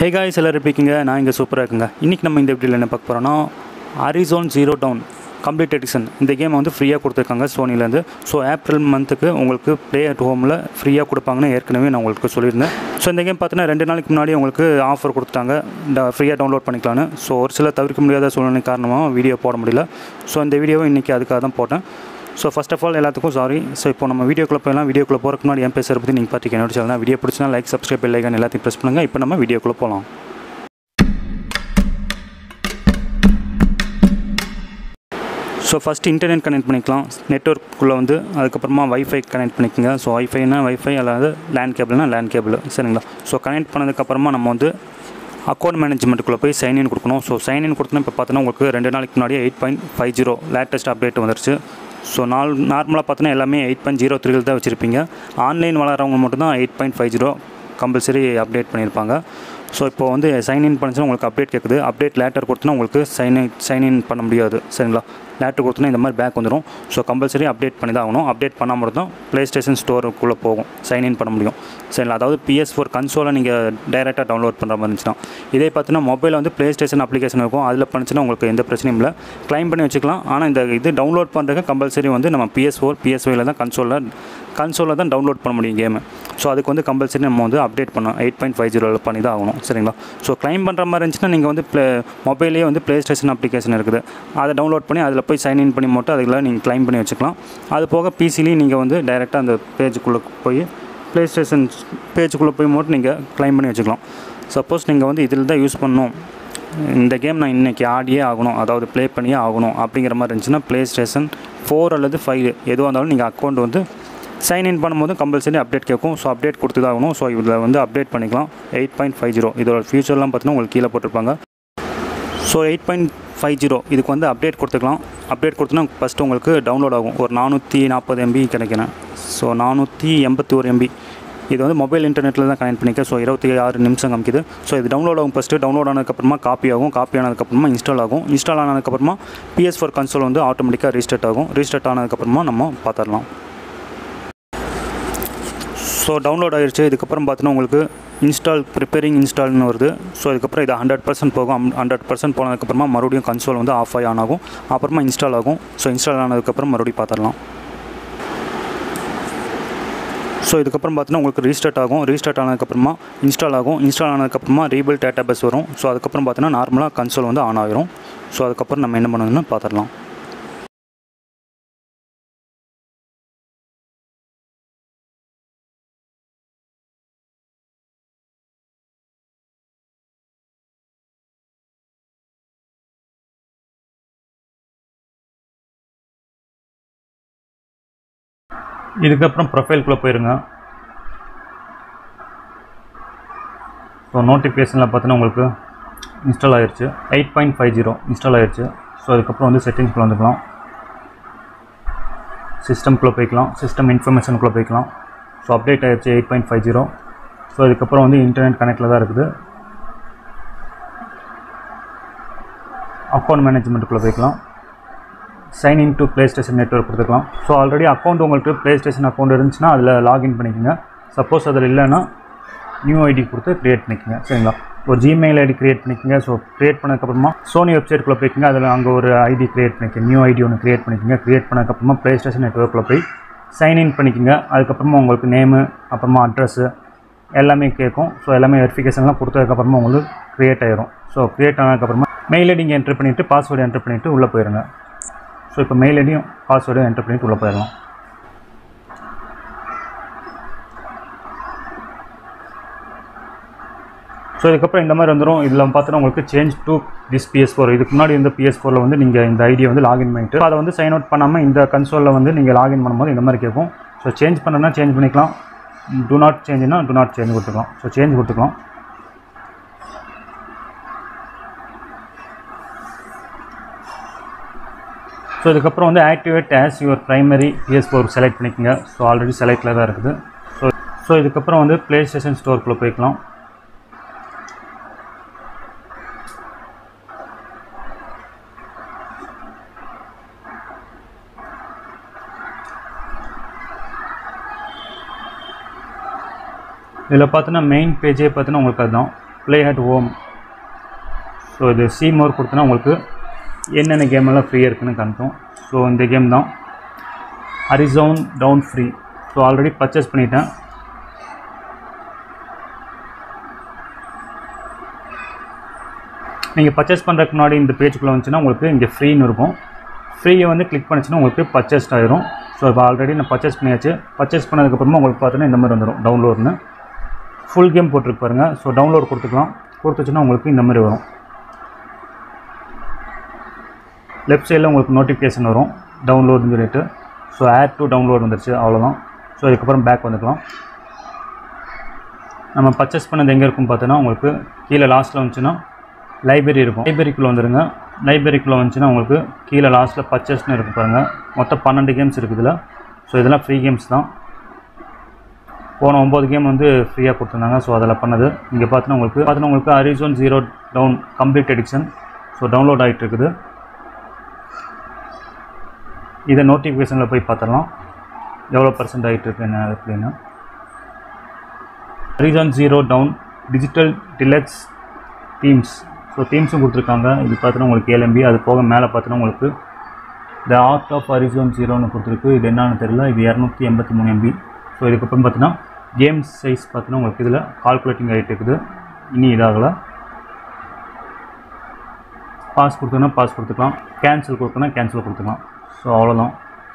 hey guys எல்லோரும் இருப்பீங்க நான் இங்கே சூப்பராக இருக்குங்க இன்றைக்கி நம்ம இந்த வீடியோவில் என்ன பார்க்க போகிறோன்னா Horizon zero dawn complete edition இந்த கேம் வந்து ஃப்ரீயாக கொடுத்துருக்காங்க சோனிலேருந்து ஸோ ஏப்ரல் மந்த்துக்கு உங்களுக்கு ப்ளே அட் ஹோமில் ஃப்ரீயாக கொடுப்பாங்கன்னு ஏற்கனவே நான் உங்களுக்கு சொல்லியிருந்தேன் ஸோ இந்த கேம் பார்த்தீங்கன்னா ரெண்டு நாளைக்கு முன்னாடி உங்களுக்கு ஆஃபர் கொடுத்தாங்க ஃப்ரீயாக டவுன்லோட் பண்ணிக்கலான்னு ஸோ ஒரு சில தவிர்க்க முடியாத சூழ்நிலை காரணமாக வீடியோ போட முடியல ஸோ இந்த வீடியோவை இன்றைக்கி அதுக்காக தான் போட்டேன் ஸோ ஃபஸ்ட் ஆஃப் ஆல் எல்லாத்துக்கும் சாரி ஸோ இப்போ நம்ம வீடியோக்குள்ளே போயலாம் வீடியோக்குள்ளே போகிறதுக்கு முன்னாடி என் பேசுகிற பற்றி நீங்கள் பார்த்துக்க என்னோட சேனல் வீடியோ பிடிச்சினா லைக் சப்ஸ்கிரைப் பெல்லைக்கான் எல்லாத்தையும் ப்ரெஸ் பண்ணுங்கள் இப்போ நம்ம வீடியோக்குள்ளே போகலாம் ஸோ ஃபஸ்ட்டு இன்டர்நெட் கனெக்ட் பண்ணிக்கலாம் நெட்ஒர்க்குள்ளே வந்து அதுக்கப்புறமா வைஃபை கனெக்ட் பண்ணிக்கோங்க ஸோ வைஃபைனா வைஃபை அல்லாது லேண்ட் கேபிள்னா லேண்ட் கேபிள் சரிங்களா ஸோ கனெக்ட் பண்ணதுக்கப்புறமா நம்ம வந்து அக்கௌண்ட் மேனேஜ்மெண்ட்டுக்குள்ளே போய் சைன்இன் கொடுக்கணும் ஸோ சைன்இன் கொடுத்தோன்னா இப்போ பார்த்தோன்னா உங்களுக்கு ரெண்டு நாளைக்கு முன்னாடி eight point five zero latest update வந்துருச்சு ஸோ நாள் நார்மலாக பார்த்தோன்னா எல்லாமே எயிட் பாயிண்ட் ஜீரோ த்ரீல தான் வச்சுருப்பீங்க ஆன்லைன் வளரவங்க மட்டும்தான் eight point five zero compulsory update பண்ணியிருப்பாங்க ஸோ இப்போ வந்து சைன்இன் பண்ணிச்சுன்னா உங்களுக்கு அப்டேட் கேட்குது அப்டேட் லேட்டர் கொடுத்தனா உங்களுக்கு சைன் சைன்இன் பண்ண முடியாது சரிங்களா லேட்டர் கொடுத்தனா இந்த மாதிரி பேக் வந்துடும் ஸோ கம்பல்சரி அப்டேட் பண்ணி தான் ஆகணும் அப்டேட் பண்ணால் மட்டும் தான் ப்ளே ஸ்டேஷன் ஸ்டோருக்குள்ளே போகும் சைன்இன் பண்ண முடியும் சரிங்களா அதாவது பிஎஸ் ஃபோர் கன்சோலை நீங்கள் டைரெக்டாக டவுன்லோட் பண்ணுற மாதிரி இருந்துச்சுன்னா இதே பார்த்தீங்கன்னா மொபைலில் வந்து ப்ளே ஸ்டேஷன் அப்ளிகேஷன் இருக்கும் அதில் பண்ணிச்சுன்னா உங்களுக்கு எந்த பிரச்சனையும் இல்லை க்ளைம் பண்ணி வச்சுக்கலாம் ஆனால் இந்த இது டவுன்லோட் பண்ணுறதுக்கு கம்பல்சரி வந்து நம்ம பிஎஸ் ஃபோர் பிஎஸ்ஒயில் தான் கன்சோலில் கன்சோலில் தான் டவுன்லோட் பண்ண முடியும் கேமு ஸோ அதுக்கு வந்து கம்பல்சரி நம்ம வந்து அப்டேட் பண்ணோம் எயிட் பாயிண்ட் ஃபைவ் ஜீரோவில் பண்ணி தான் ஆகணும் சரிங்களா ஸோ க்ளைம் பண்ணுற மாதிரி இருந்துச்சுன்னா நீங்கள் வந்து ப்ளே மொபைலே வந்து ப்ளே ஸ்டேஷன் அப்ளிகேஷன் இருக்குது அதை டவுன்லோட் பண்ணி அதில் போய் சைன்இன் பண்ணி மட்டும் அதில் நீங்கள் க்ளைம் பண்ணி வச்சுக்கலாம் அது போக பிசிலையும் நீங்கள் வந்து டைரெக்டாக அந்த பேஜுக்குள்ளே போய் ப்ளே ஸ்டேஷன் பேஜுக்குள்ளே போய் மட்டும் நீங்கள் க்ளைம் பண்ணி வச்சுக்கலாம் சப்போஸ் நீங்கள் வந்து இதில் தான் யூஸ் பண்ணணும் இந்த கேம் நான் இன்றைக்கி ஆடியே ஆகணும் அதாவது ப்ளே பண்ணியே ஆகணும் அப்படிங்கிற மாதிரி இருந்துச்சுன்னா ப்ளே ஸ்டேஷன் ஃபோர் அல்லது ஃபைவ் எதுவாக இருந்தாலும் நீங்கள் அக்கௌண்ட் வந்து சைன்இன் பண்ணும்போது கம்பல்சரி அப்டேட் கேட்கும் ஸோ அப்டேட் கொடுத்து தான் ஆகணும் ஸோ இதில் வந்து அப்டேட் பண்ணிக்கலாம் எயிட் பாயிண்ட் ஃபைவ் ஜீரோ இதோட ஃபியூச்சர்லாம் பார்த்தீங்கன்னா உங்களுக்கு கீழே போட்டிருப்பாங்க so eight point five zero இதுக்கு வந்து அப்டேட் கொடுத்துக்கலாம் அப்டேட் கொடுத்தோன்னா ஃபஸ்ட்டு உங்களுக்கு டவுன்லோட் ஆகும் ஒரு நானூற்றி நாற்பது எம்பி கிடைக்கணும் ஸோ நானூற்றி எண்பத்தி ஒரு எம்பி இது வந்து மொபைல் இன்டர்நெட்டில் தான் கனெக்ட் பண்ணிக்க ஸோ இருபத்தி ஆறு நிமிஷம் காமிக்குது ஸோ இது டவுன்லோட் ஆகும் ஃபஸ்ட்டு டவுன்லோட் ஆனதுக்கப்புறமா காப்பி ஆகும் காப்பி ஆனதுக்கப்புறமா இன்ஸ்டால் ஆகும் இன்ஸ்டால் ஆனதுக்கப்புறமா பிஎஸ் ஃபோர் கன்சோல் வந்து ஆட்டோமேட்டிக்காக ரீஸ்டார்ட் ஆகும் ரீஸ்டார்ட் ஆனதுக்கப்புறமா நம்ம பார்த்துடலாம் ஸோ டவுன்லோட் ஆகிடுச்சு இதுக்கப்புறம் பார்த்தீங்கன்னா உங்களுக்கு இன்ஸ்டால் ப்ரிப்பேரிங் இன்ஸ்டால்னு வருது ஸோ இதுக்கப்புறம் இது ஹண்ட்ரட் பர்சன்ட் போகும் ஹண்ட்ரட் பர்சன்ட் போனதுக்கப்புறமா மறுபடியும் கன்சோல் வந்து ஆஃப் ஆகி ஆன் ஆகும் அப்புறமா இன்ஸ்டால் ஆகும் ஸோ இன்ஸ்டால் ஆனதுக்கப்புறம் மறுபடியும் பார்த்துடலாம் ஸோ இதுக்கப்புறம் பார்த்தீங்கன்னா உங்களுக்கு ரீஸ்டார்ட் ஆகும் ரீஸ்டார்ட் ஆனதுக்கப்புறமா இன்ஸ்டால் ஆகும் இன்ஸ்டால் ஆனதுக்கப்புறமா ரீபில் டேட்டா பேஸ் வரும் ஸோ அதுக்கப்புறம் பார்த்தீங்கன்னா நார்மலாக கன்சோல் வந்து ஆன் ஆகிரும் ஸோ அதுக்கப்புறம் நம்ம என்ன பண்ணணும்னு பார்த்துடலாம் இதுக்கப்புறம் ப்ரொஃபைல்குள்ளே போயிருங்க ஸோ நோட்டிஃபிகேஷனில் பார்த்தீங்கன்னா உங்களுக்கு இன்ஸ்டால் ஆகிடுச்சு eight point five zero install ஆகிடுச்சு ஸோ அதுக்கப்புறம் வந்து செட்டிங்ஸ்குள்ளே வந்துக்கலாம் சிஸ்டம்குள்ளே போய்க்கலாம் சிஸ்டம் இன்ஃபர்மேஷனுக்குள்ளே போய்க்கலாம் ஸோ அப்டேட் ஆகிடுச்சு eight point five zero so இதுக்கப்புறம் வந்து இன்டர்நெட் கனெக்டில் தான் இருக்குது அக்கௌண்ட் மேனேஜ்மெண்ட்டுக்குள்ளே போய்க்கலாம் sign in to PlayStation network கொடுத்துக்கலாம் ஸோ ஆல்ரெடி அக்கௌண்ட் உங்களுக்கு ப்ளே ஸ்டேஷன் அக்கௌண்ட் இருந்துச்சுன்னா அதில் லாகின் பண்ணிக்கோங்க சப்போஸ் அதில் இல்லைன்னா நியூ ஐடி கொடுத்து க்ரியேட் பண்ணிக்கோங்க சரிங்களா ஒரு ஜிமெயில் ஐடி க்ரியேட் பண்ணிக்கோங்க ஸோ க்ரியேட் பண்ணதுக்கப்புறமா சோனி வெப்சைட்குள்ளே போய்க்கோங்க அதில் அங்கே ஒரு ஐடி க்ரியேட் பண்ணிக்கோங்க நியூ ஐடி ஒன்று க்ரியேட் பண்ணிக்கோங்க க்ரியேட் பண்ணதுக்கப்புறமா ப்ளே ஸ்டேஷன் நெட்ஒர்க்கில் போய் சைன் இன் பண்ணிக்கோங்க அதுக்கப்புறமா உங்களுக்கு நேமு அப்புறமா அட்ரஸ்ஸு எல்லாமே கேட்கும் ஸோ எல்லாமே வெரிஃபிகேஷன்லாம் கொடுத்ததுக்கப்புறமா உங்களுக்கு க்ரியேட் ஆயிரும் ஸோ க்ரியேட் ஆனதுக்கப்புறமா மெயில் ஐடி என்ட்ரு பண்ணிவிட்டு பாஸ்வேர்டு என்ட்ரு பண்ணிவிட்டு உள்ளே போயிருங்க ஸோ இப்போ மெயில் ஐடியும் பாஸ்வேர்டும் என்டர் பண்ணிட்டு உள்ளே போயிடலாம் ஸோ இதுக்கப்புறம் இந்த மாதிரி வந்துடும் இதில் பார்த்தோன்னா உங்களுக்கு change to this PS four இதுக்கு முன்னாடி இந்த பிஎஸ் ஃபோரில் வந்து நீங்கள் இந்த ஐடியை வந்து லாகின் பண்ணிட்டு அதை வந்து சைன் அவுட் பண்ணாமல் இந்த கன்சோலில் வந்து நீங்கள் லாகின் பண்ணும்போது இந்த மாதிரி கேட்கும் ஸோ சேஞ்ச் பண்ணனா சேஞ்ச் பண்ணிக்கலாம் டு நாட் சேஞ்சுனா டு நாட் சேஞ்ச் கொடுத்துக்கலாம் ஸோ சேஞ்ச் கொடுத்துக்கலாம் ஸோ இதுக்கப்புறம் வந்து activate as your primary PS four select பண்ணிக்கோங்க ஸோ ஆல்ரெடி செலக்டில் தான் இருக்குது ஸோ ஸோ இதுக்கப்புறம் வந்து ப்ளே ஸ்டேஷன் ஸ்டோருக்குள்ளே போய்க்கலாம் இதில் பார்த்தோன்னா மெயின் பேஜே பார்த்தோன்னா உங்களுக்கு அதுதான் ப்ளே அட் ஹோம் ஸோ இது சி மோர் கொடுத்தனா உங்களுக்கு என்னென்ன கேம் எல்லாம் ஃப்ரீயாக இருக்குன்னு காமிக்கும் ஸோ இந்த கேம் தான் Horizon dawn free so already purchase பண்ணிட்டேன் நீங்கள் பர்ச்சேஸ் பண்ணுறதுக்கு முன்னாடி இந்த பேஜுக்குள்ளே வந்துச்சுன்னா உங்களுக்கு இங்கே ஃப்ரீன்னு இருக்கும் ஃப்ரீயை வந்து கிளிக் பண்ணிச்சுன்னா உங்களுக்கு பர்ச்சேஸ்ட் ஆயிரும் ஸோ இப்போ ஆல்ரெடி நான் பர்ச்சேஸ் பண்ணியாச்சு பர்ச்சேஸ் பண்ணதுக்கப்புறமா உங்களுக்கு பார்த்தீங்கன்னா இந்த மாதிரி வந்துடும் டவுன்லோட்னு ஃபுல் கேம் போட்டிருக்கு பாருங்கள் ஸோ டவுன்லோட் கொடுத்துக்கலாம் கொடுத்துச்சுன்னா உங்களுக்கு இந்த மாதிரி வரும் லெஃப்ட் சைடில் உங்களுக்கு நோட்டிஃபிகேஷன் வரும் டவுன்லோடுன்னு சொல்லிட்டு ஸோ ஆட் டு டவுன்லோட் வந்துருச்சு அவ்வளோதான் ஸோ அதுக்கப்புறம் பேக் வந்துக்கலாம் நம்ம பர்ச்சேஸ் பண்ணது எங்கே இருக்குன்னு பார்த்தோன்னா உங்களுக்கு கீழே லாஸ்ட்டில் வந்துச்சுன்னா லைப்ரரி இருக்கும் லைப்ரரிக்குள்ளே வந்துடுங்க லைப்ரரிக்குள்ளே வந்துச்சுன்னா உங்களுக்கு கீழே லாஸ்ட்டில் பர்ச்சேஸ்னு இருக்கு பாருங்கள் மொத்தம் பன்னெண்டு கேம்ஸ் இருக்குதுல ஸோ இதெல்லாம் ஃப்ரீ கேம்ஸ் தான் போன ஒம்பது கேம் வந்து ஃப்ரீயாக கொடுத்துருந்தாங்க ஸோ அதில் பண்ணது இங்கே பார்த்தீங்கன்னா உங்களுக்கு பார்த்தீங்கன்னா உங்களுக்கு Horizon zero dawn complete edition so download ஆகிட்டு இருக்குது இதை நோட்டிஃபிகேஷனில் போய் பார்த்துடலாம் எவ்வளோ பர்சன்ட் ஆகிட்டு இருக்கு என்ன அப்படின்னு Horizon zero dawn digital deluxe themes so தீம்ஸும் கொடுத்துருக்காங்க இது பார்த்தீங்கன்னா உங்களுக்கு ஏஎம்பி அது போக மேலே பார்த்தீங்கன்னா உங்களுக்கு த ஆர்ட் ஆஃப் அரிசோன் ஜீரோன்னு கொடுத்துருக்கு இது என்னன்னு தெரியல இது இரநூத்தி எண்பத்தி மூணு எம்பி ஸோ இதுக்கப்புறம் பார்த்தீங்கன்னா கேம் சைஸ் பார்த்தீங்கன்னா உங்களுக்கு இதில் கால்குலேட்டிங் ஆகிட்டு இருக்குது இனி இதாகலை பாஸ் கொடுத்தோன்னா பாஸ் கொடுத்துக்கலாம் கேன்சல் கொடுத்தோன்னா கேன்சல் கொடுத்துக்கலாம் ஸோ அவ்வளோதான்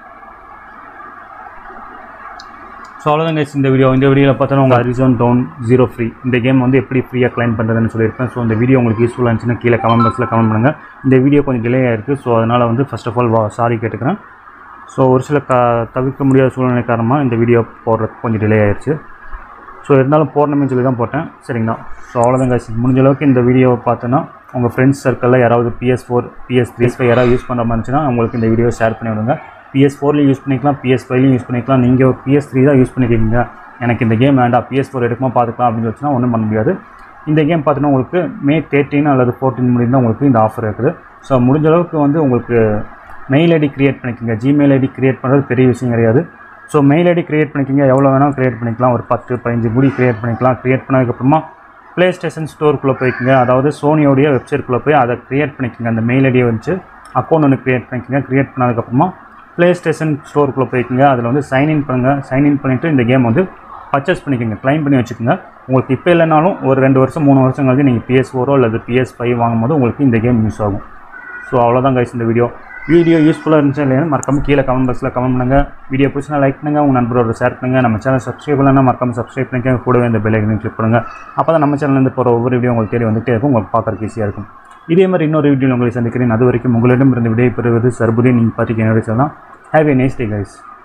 ஸோ அவ்வளோதான் guys இந்த வீடியோ இந்த வீடியோவில் பார்த்தோன்னா உங்கள் ஹரிசோன் டவுன் ஜீரோ ஃப்ரீ இந்த கேம் வந்து எப்படி ஃப்ரீயாக கிளைம் பண்ணுறதுன்னு சொல்லியிருப்பேன் ஸோ இந்த வீடியோ உங்களுக்கு யூஸ்ஃபுல்லாக இருந்துச்சுன்னா கீழே கமெண்ட் பாக்ஸில் கமெண்ட் பண்ணுங்கள் இந்த வீடியோ கொஞ்சம் டிலே ஆயிருக்கு ஸோ அதனால் வந்து ஃபர்ஸ்ட் ஆஃப் ஆல் சாரி கேட்டுக்கிறேன் ஸோ ஒரு சில க தவிர்க்க முடியாத சூழ்நிலை காரணமாக இந்த வீடியோ போடுறதுக்கு கொஞ்சம் டிலே ஆயிடுச்சு ஸோ இருந்தாலும் போடணுமே சொல்லி தான் போட்டேன் சரிங்களா ஸோ அவ்வளோதான் guys முடிஞ்ச அளவுக்கு இந்த வீடியோவை பார்த்தோன்னா உங்கள் ஃப்ரெண்ட்ஸ் சர்க்கிளில் யாராவது PS four PS three five யாராவது யூஸ் பண்ணுற மாதிரி இருந்துச்சுன்னா உங்களுக்கு இந்த வீடியோ ஷேர் பண்ணி விடுங்க பிஎஸ் ஃபோர்லேயும் யூஸ் பண்ணிக்கலாம் பிஎஸ் ஃபைவ்லையும் யூஸ் பண்ணிக்கலாம் நீங்கள் பிஎஸ் த்ரீ தான் யூஸ் பண்ணிக்கிறீங்க எனக்கு இந்த கேம் வேண்டாம் பிஎஸ் ஃபோர் எடுக்குமா பார்த்துக்கலாம் அப்படின்னு வச்சுன்னா ஒன்றும் பண்ண முடியாது இந்த கேம் பார்த்தீங்கன்னா உங்களுக்கு மே தேர்ட்டின் அல்லது ஃபோர்டீன் முடியும் தான் உங்களுக்கு இந்த ஆஃபர் இருக்குது ஸோ முடிஞ்ச அளவுக்கு வந்து உங்களுக்கு மெயில் ஐடி க்ரியேட் பண்ணிக்கோங்க ஜிமெயில் ஐடி க்ரியேட் பண்ணுறது பெரிய விஷயம் கிடையாது ஸோ மெயில் ஐடி க்ரியேட் பண்ணிக்கோங்க எவ்வளோ வேணால் க்ரியேட் பண்ணிக்கலாம் ஒரு பத்து பதினஞ்சு முடி க்ரியேட் பண்ணிக்கலாம் க்ரியேட் பண்ணதுக்கப்புறமா ப்ளே ஸ்டேஷன் ஸ்டோருக்குள்ளே போய்க்குங்க அதாவது சோனியோடைய வெப்சைட்குள்ளே போய் அதை க்ரியேட் பண்ணிக்கோங்க அந்த மெயில் ஐடியை வச்சு அக்கௌண்ட் ஒன்று க்ரியேட் பண்ணிக்கோங்க க்ரியேட் பண்ணதுக்கப்புறமா ப்ளே ஸ்டேஷன் ஸ்டோருக்குள்ளே போய்க்குங்க அதில் வந்து சைன்இன் பண்ணுங்கள் சைன்இன் பண்ணிவிட்டு இந்த கேம் வந்து பர்ச்சேஸ் பண்ணிக்கோங்க க்ளைம் பண்ணி வச்சுக்கோங்க உங்களுக்கு இப்போ இல்லைனாலும் ஒரு ரெண்டு வருஷம் மூணு வருஷம் கழிச்சு நீங்கள் பிஎஸ் ஃபோரோ அல்லது பிஎஸ் ஃபைவ் வாங்கும்போது உங்களுக்கு இந்த கேம் யூஸ் ஆகும் ஸோ அவ்வளோதான் கைஸ் இந்த வீடியோ வீடியோ யூஸ்ஃபுல்லாக இருந்துச்சு இல்லையா மறக்காம கீழே கமெண்ட் பாக்ஸில் கமெண்ட் பண்ணுங்கள் வீடியோ பிடிச்சினா லைக் பண்ணுங்கள் உங்கள் நண்பரோட ஷேர் பண்ணுங்கள் நம்ம சேனல் சப்ஸ்கிரைப் பண்ணலாம் மறக்காம சப்ஸ்கிரைப் பண்ணிக்க கூடவே இந்த பெல் ஐக்கனையும் கிளிக் பண்ணுங்கள் அப்போ தான் நம்ம சேனல்லேருந்து போகிற ஒவ்வொரு வீடியோ உங்களுக்கு தேடி வந்துட்டே இருக்கும் உங்களுக்கு பார்க்கறதுக்கு ஈஸியாக இருக்கும் இதே மாதிரி இன்னொரு வீடியோ உங்களை சந்திக்கிறேன் அது வரைக்கும் உங்களிடம் இருந்து விடைபெறுவது சர்புதே நீங்கள் பார்த்துக்க என்னுடைய சொல்லலாம் have a nice day guys